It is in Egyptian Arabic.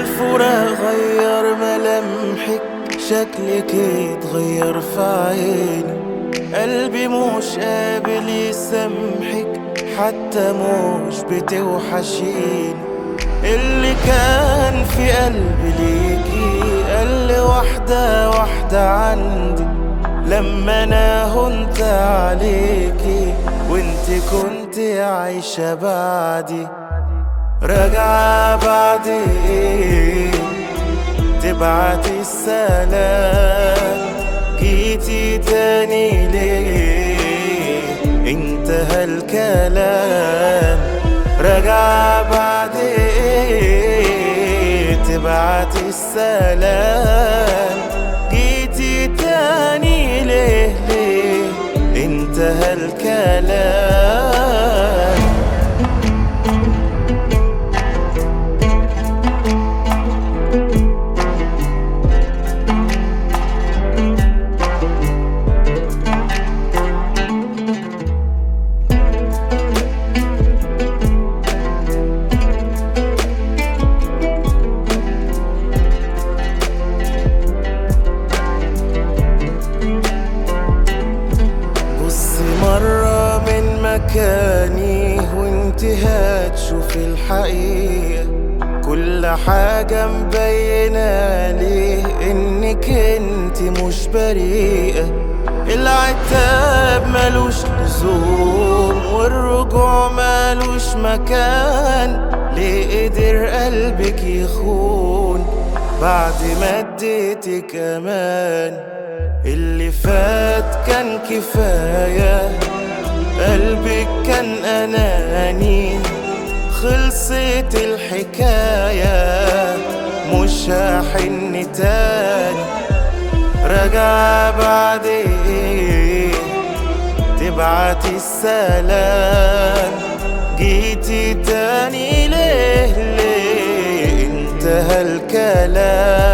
الفراق غير ملامحك شكلك اتغير في عيني قلبي مش قابل يسامحك حتى مش بتوحشيني اللي كان في قلبي ليكي قال واحدة واحدة عندي لما انا هنت عليكي وانت كنت عايشة بعدي راجعة بعدين تبعتي السلام جيتي تاني ليه انتهى الكلام راجعة بعدين تبعتي السلام جيتي تاني ليه ليه انتهى الكلام بص مرة من مكاني وانت هتشوفي الحقيقة كل حاجة مبينة ليه انك انت مش بريئة العتاب ملوش لزوم والرجوع ملوش مكان ليه قدر قلبك يخون بعد ما اديتك امان اللي فات كان كفاية قلبك كان أناني خلصت الحكاية مش هحن تاني راجع بعدين تبعتي السلام جيتي تاني ليه ليه انتهى الكلام